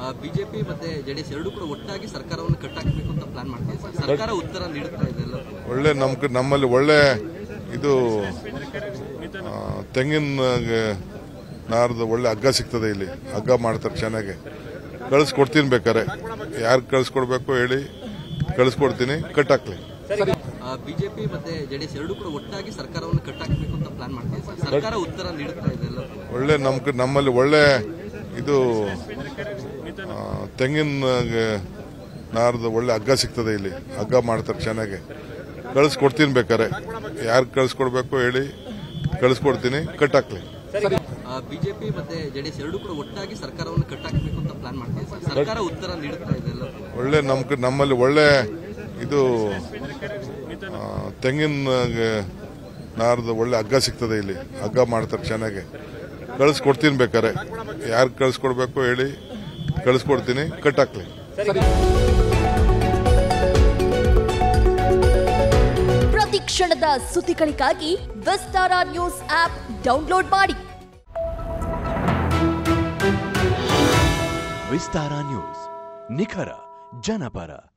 BJP ಮತ್ತೆ JDS ಎರಡೂ ಕೂಡ ಒಟ್ಟಾಗಿ ಸರ್ಕಾರವನ್ನು ಕಟ್ಟಾಕಬೇಕು ಅಂತ ಪ್ಲಾನ್ ಮಾಡ್ತೀವಿ ಸರ್ ಸರ್ಕಾರ ಉತ್ತರ ನೀಡುತ್ತಾ ಇದೆ ಎಲ್ಲ ಒಳ್ಳೆ ನಮ್ ನಮ್ಮಲ್ಲಿ ಒಳ್ಳೆ ಇದು ಆ, ತೆಂಗಿನ ನಾರದ ಒಳ್ಳೆ ಹಗ್ಗ ಸಿಗ್ತದೆ ಇಲ್ಲಿ ಹಗ್ಗ ಮಾಡ್ತಾರೆ ಚೆನ್ನಾಗಿ ಕಳಿಸ್ಕೊಡ್ತೀನಿ ಬೇಕಾರೆ ಯಾರು ಕಳಿಸ್ಕೊಡ್ಬೇಕು ಹೇಳಿ ಕಳಿಸ್ಕೊಡ್ತೀನಿ ಕಟ್ಟಾಕ್ಲಿ ಬಿಜೆಪಿ ಮತ್ತೆ ಜೆಡಿಎಸ್ ಎರಡೂ ಕೂಡ ಒಟ್ಟಾಗಿ ಸರ್ಕಾರವನ್ನು ಕಟ್ಟಾಕಬೇಕು ಅಂತ ಪ್ಲಾನ್ ಮಾಡ್ತೀವಿ ಸರ್ ಸರ್ಕಾರ ಉತ್ತರ ನೀಡುತ್ತಾ ಇದೆ ಎಲ್ಲ ಒಳ್ಳೆ ನಮ್ ನಮ್ಮಲ್ಲಿ ಒಳ್ಳೆ ಇದು ಆ, ತೆಂಗಿನ ನಾರದ ಒಳ್ಳೆ ಹಗ್ಗ ಸಿಗ್ತದೆ ಇಲ್ಲಿ ಹಗ್ಗ ಮಾಡ್ತಾರೆ ಚೆನ್ನಾಗಿ ಕಳಿಸ್ಕೊಡ್ತೀನಿ ಬೇಕಾರೆ ಯಾರು ಕಳಿಸ್ಕೊಡ್ಬೇಕು ಹೇಳಿ ಕಳಿಸ್ಕೊಡ್ತೀನಿ ಕಟ್ಟಾಕ್ಲಿ ಬಿಜೆಪಿ ಮತ್ತೆ ಜೆಡಿಎಸ್ ಎರಡೂ ಕೂಡ ಒಟ್ಟಾಗಿ ಸರ್ಕಾರವನ್ನು ಕಟ್ಟಾಕಬೇಕು ಅಂತ ಪ್ಲಾನ್ ಮಾಡ್ತೀವಿ ಸರ್ ಸರ್ಕಾರ ಉತ್ತರ ನೀಡುತ್ತಾ ಇದೆ ಎಲ್ಲ ಒಳ್ಳೆ ನಮ್ ನಮ್ಮಲ್ಲಿ ಒಳ್ಳೆ ಇದು ಆ, ತೆಂಗಿನ ನಾರದ ಒಳ್ಳೆ ಹಗ್ಗ ಸಿಗ್ತದೆ ಇಲ್ಲಿ ಹಗ್ಗ ಮಾಡ್ತಾರೆ ಚೆನ್ನಾಗಿ ಕಳಿಸ್ಕೊಡ್ತೀನಿ ಬೇಕಾರೆ ಯಾರು ಕಳಿಸ್ಕೊಡ್ಬೇಕು ಹೇಳಿ ಕಳಿಸ್ಕೊಡ್ತೀನಿ ಕಟ್ಟಾಕ್ಲಿ ಪ್ರತಿ ಕ್ಷಣದ ಸುದ್ದಿಗಳಿಗಾಗಿ ವಿಸ್ತಾರ ನ್ಯೂಸ್ ಆಪ್ ಡೌನ್ಲೋಡ್ ಮಾಡಿ ವಿಸ್ತಾರ ನ್ಯೂಸ್ ನಿಖರ ಜನಪರ